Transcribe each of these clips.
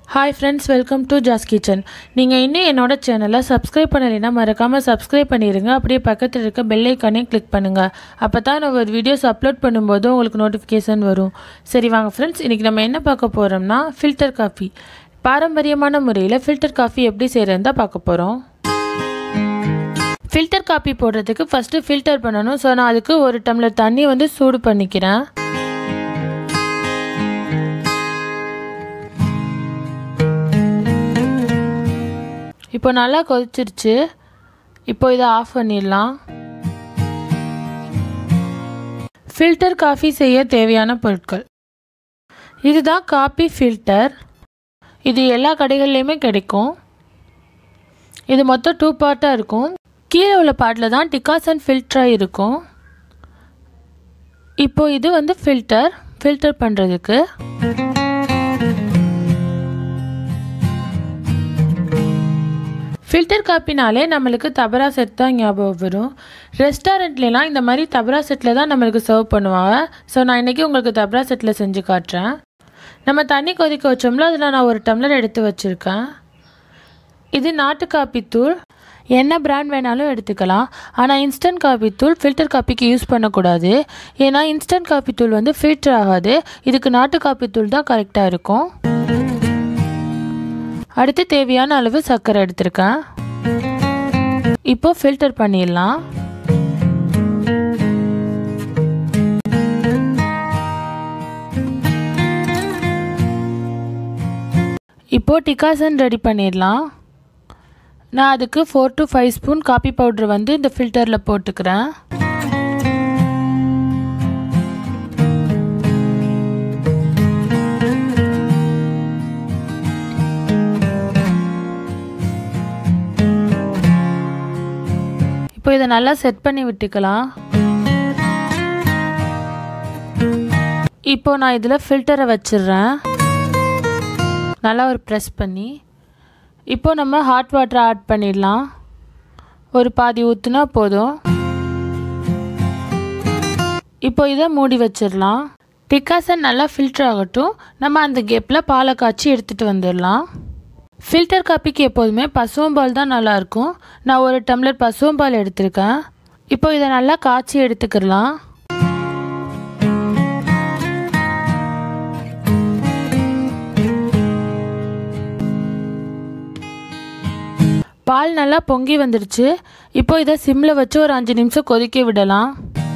hi friends welcome to Jas kitchen நீங்கள் இன்னும் என்னோட சேனலை சப்ஸ்கிரைப் பண்ணலைன்னா மறக்காமல் சப்ஸ்கிரைப் பண்ணிடுங்க அப்படியே பக்கத்தில் இருக்க பெல் ஐக்கானே கிளிக் பண்ணுங்கள் அப்போ தான் நான் ஒரு வீடியோஸ் அப்லோட் பண்ணும்போது உங்களுக்கு நோட்டிஃபிகேஷன் வரும் சரி வாங்க ஃப்ரெண்ட்ஸ் இன்றைக்கி நம்ம என்ன பார்க்க போகிறோம்னா ஃபில்டர் காஃபி பாரம்பரியமான முறையில் ஃபில்டர் காஃபி எப்படி செய்கிறதுன்னு தான் பார்க்க போகிறோம் ஃபில்டர் காப்பி போடுறதுக்கு ஃபஸ்ட்டு ஃபில்டர் பண்ணணும் ஸோ நான் அதுக்கு ஒரு டம்ளர் தண்ணி வந்து சூடு பண்ணிக்கிறேன் இப்போ நல்லா கொதிச்சிருச்சு இப்போ இதை ஆஃப் பண்ணிடலாம் ஃபில்டர் காஃபி செய்ய தேவையான பொருட்கள் இதுதான் காப்பி ஃபில்டர் இது எல்லா கடைகள்லையுமே கிடைக்கும் இது மொத்தம் டூ பார்ட்டாக இருக்கும் கீழே உள்ள பார்ட்டில் தான் டிகாசன் ஃபில்டராக இருக்கும் இப்போ இது வந்து ஃபில்டர் ஃபில்டர் பண்ணுறதுக்கு ஃபில்டர் காப்பினாலே நம்மளுக்கு தபரா செட் தான் ஞாபகம் வரும் ரெஸ்டாரண்ட்லாம் இந்த மாதிரி தபரா செட்டில் தான் நம்மளுக்கு சர்வ் பண்ணுவாங்க ஸோ நான் இன்றைக்கி உங்களுக்கு தபரா செட்டில் செஞ்சு காட்டுறேன் நம்ம தண்ணி கொதிக்க வச்சோம்ல அதில் நான் ஒரு டம்ளர் எடுத்து வச்சுருக்கேன் இது நாட்டு காப்பி தூள் என்ன பிராண்ட் வேணாலும் எடுத்துக்கலாம் ஆனால் இன்ஸ்டன்ட் காப்பி தூள் ஃபில்டர் காப்பிக்கு யூஸ் பண்ணக்கூடாது ஏன்னா இன்ஸ்டன்ட் காப்பி தூள் வந்து ஃபில்டர் ஆகாது இதுக்கு நாட்டு காப்பி தூள் தான் கரெக்டாக இருக்கும் அடுத்து தேவையான அளவு சர்க்கரை எடுத்திருக்கேன் இப்போ ஃபில்டர் பண்ணிடலாம் இப்போ டிகாசன் ரெடி பண்ணிடலாம் நான் அதுக்கு ஃபோர் டு ஃபைவ் ஸ்பூன் காப்பி பவுட்ரு வந்து இந்த ஃபில்டரில் போட்டுக்கிறேன் இப்போ இதை நல்லா செட் பண்ணி விட்டுக்கலாம் இப்போ நான் இதில் ஃபில்டரை வச்சிடுறேன் நல்லா ஒரு ப்ரெஸ் பண்ணி இப்போ நம்ம ஹாட் வாட்டர் ஆட் பண்ணிடலாம் ஒரு பாதி ஊற்றுனா போதும் இப்போ இதை மூடி வச்சிடலாம் டிக்காசன் நல்லா ஃபில்டர் ஆகட்டும் நம்ம அந்த கேப்பில் பாலை காய்ச்சி எடுத்துகிட்டு வந்துடலாம் ஃபில்டர் காப்பிக்கு எப்போதுமே பசுவம்பால் தான் நல்லாயிருக்கும் நான் ஒரு டம்ளர் பசுவம்பால் எடுத்திருக்கேன் இப்போ இதை நல்லா காய்ச்சி எடுத்துக்கிடலாம் பால் நல்லா பொங்கி வந்துடுச்சு இப்போ இதை சிம்மில் வச்சு ஒரு அஞ்சு நிமிஷம் கொதிக்க விடலாம்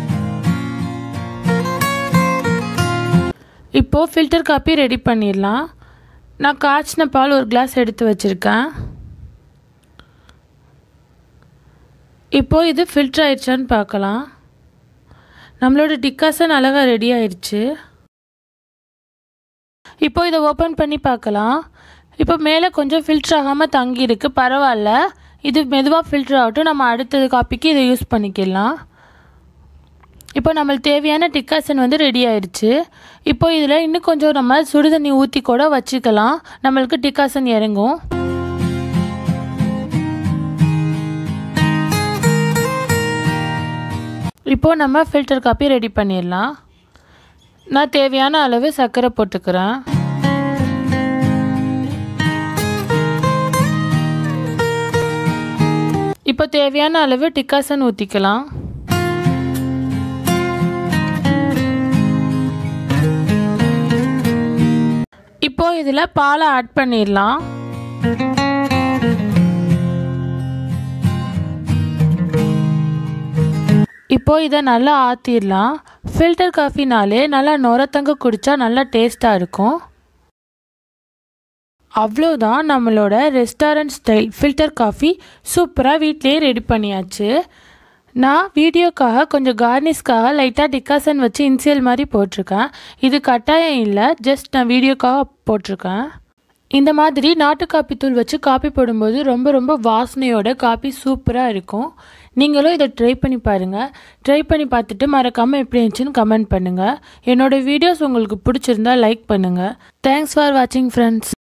இப்போது ஃபில்டர் காப்பி ரெடி பண்ணிடலாம் நான் காய்ச்சின பால் ஒரு கிளாஸ் எடுத்து வச்சுருக்கேன் இப்போது இது ஃபில்டர் ஆயிடுச்சான்னு பார்க்கலாம் நம்மளோட டிக்காசன் அழகாக ரெடி ஆயிடுச்சு இப்போ இதை ஓப்பன் பண்ணி பார்க்கலாம் இப்போ மேலே கொஞ்சம் ஃபில்டர் ஆகாமல் தங்கியிருக்கு பரவாயில்ல இது மெதுவாக ஃபில்டர் ஆகட்டும் நம்ம அடுத்தது காப்பிக்கு இதை யூஸ் பண்ணிக்கலாம் இப்போ நம்மளுக்கு தேவையான டிக்காசன் வந்து ரெடி ஆயிடுச்சு இப்போ இதில் இன்னும் கொஞ்சம் நம்ம சுடுதண்ணி ஊற்றி கூட வச்சுக்கலாம் நம்மளுக்கு டிக்காசன் இறங்கும் இப்போது நம்ம ஃபில்டர் காப்பி ரெடி பண்ணிடலாம் நான் தேவையான அளவு சர்க்கரை போட்டுக்கிறேன் இப்போ தேவையான அளவு டிக்காசன் ஊற்றிக்கலாம் இப்போ இதில் பாலை ஆட் பண்ணிடலாம் இப்போ இதை நல்லா ஆற்றிடலாம் ஃபில்டர் காஃபினாலே நல்லா நுரத்தங்க குடித்தா நல்லா டேஸ்ட்டாக இருக்கும் அவ்வளோதான் நம்மளோட ரெஸ்டாரண்ட் ஸ்டைல் ஃபில்டர் காஃபி சூப்பராக வீட்லேயே ரெடி பண்ணியாச்சு நான் வீடியோக்காக கொஞ்சம் கார்னிஷ்காக லைட்டாக டிக்காசன் வச்சு இன்சியல் மாதிரி போட்டிருக்கேன் இது கட்டாயம் இல்லை ஜஸ்ட் நான் வீடியோக்காக போட்டிருக்கேன் இந்த மாதிரி நாட்டு காப்பி தூள் வச்சு காப்பி போடும்போது ரொம்ப ரொம்ப வாசனையோட காப்பி சூப்பராக இருக்கும் நீங்களும் இதை ட்ரை பண்ணி பாருங்கள் ட்ரை பண்ணி பார்த்துட்டு மறக்காமல் எப்படி இருந்துச்சுன்னு கமெண்ட் பண்ணுங்கள் என்னோடய வீடியோஸ் உங்களுக்கு பிடிச்சிருந்தா லைக் பண்ணுங்கள் தேங்க்ஸ் ஃபார் வாட்சிங் ஃப்ரெண்ட்ஸ்